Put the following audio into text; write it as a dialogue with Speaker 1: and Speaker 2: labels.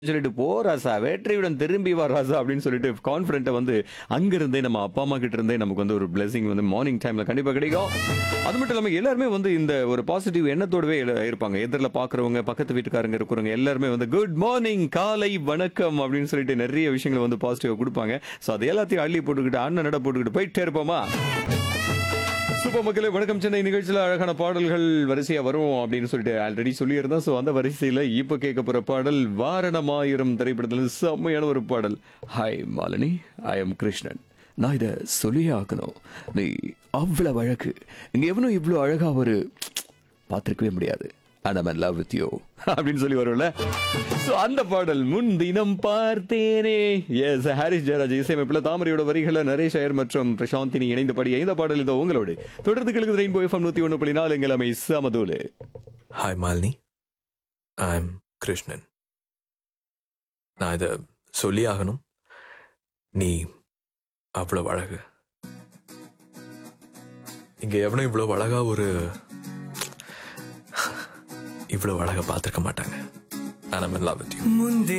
Speaker 1: சொல்லிட்டு போ ராசா வெற்றியுடன் திரும்பி வா ராசா அப்படின்னு சொல்லிட்டு கான்ஃபிடென்ட்டை வந்து அங்கிருந்தே நம்ம அப்பா அம்மா கிட்ட இருந்தே நமக்கு வந்து ஒரு பிளெஸிங் வந்து மார்னிங் டைம்ல கண்டிப்பா கிடைக்கும் அது மட்டும் இல்லாம எல்லாருமே வந்து இந்த ஒரு பாசிட்டிவ் எண்ணத்தோடவே இல- இருப்பாங்க எதிரில் பாக்குறவங்க பக்கத்து வீட்டுக்காரங்க இருக்கிறவங்க எல்லாருமே வந்து குட் மார்னிங் காலை வணக்கம் அப்படின்னு சொல்லிட்டு நிறைய விஷயங்களை வந்து பாசிட்டிவா கொடுப்பாங்க ஸோ அது எல்லாத்தையும் அள்ளி போட்டுக்கிட்டு அண்ணன் நட போட்டுக்கிட்டு போயிட்டே இருப்போமா சூப்பர் மக்களே வணக்கம் சென்னை நிகழ்ச்சியில் அழகான பாடல்கள் வரிசையா வரும் அப்படின்னு சொல்லிட்டு ஆல்ரெடி சொல்லியிருந்தோம் ஸோ அந்த வரிசையில இப்ப கேட்க போற பாடல் வாரணமாயிரம் திரைப்படத்துல செம்மையான ஒரு பாடல் hi Malini I am Krishnan நான் இதை சொல்லியே ஆக்கணும் நீ அவ்வளவு அழகு இங்க எவனும் இவ்வளோ அழகா ஒரு பார்த்திருக்கவே முடியாது and I love with you அப்படின்னு சொல்லி வரும்ல So, அந்த பாடல் முன் தினம் பார்த்தேனே எஸ் ஹாரிஸ் ஜெயராஜ் இசையமைப்பில் தாமரையோட வரிகளை நரேஷ் ஐயர் மற்றும் பிரசாந்தினி இணைந்த படி இந்த பாடல் இதோ உங்களோடு தொடர்ந்து கிழக்கு ரெயின்போ எஃப்எம் நூத்தி ஒன்று புள்ளி நாலு எங்கள் அமை சமதூலு
Speaker 2: hi Malini I am Krishnan நான் இதை சொல்லி ஆகணும் நீ அவ்வளோ அழகு இங்க எவனும் இவ்வளோ அழகா ஒரு இவ்வளோ அழகா பார்த்துருக்க மாட்டாங்க நான் லவ் வித் யூ
Speaker 3: முந்தி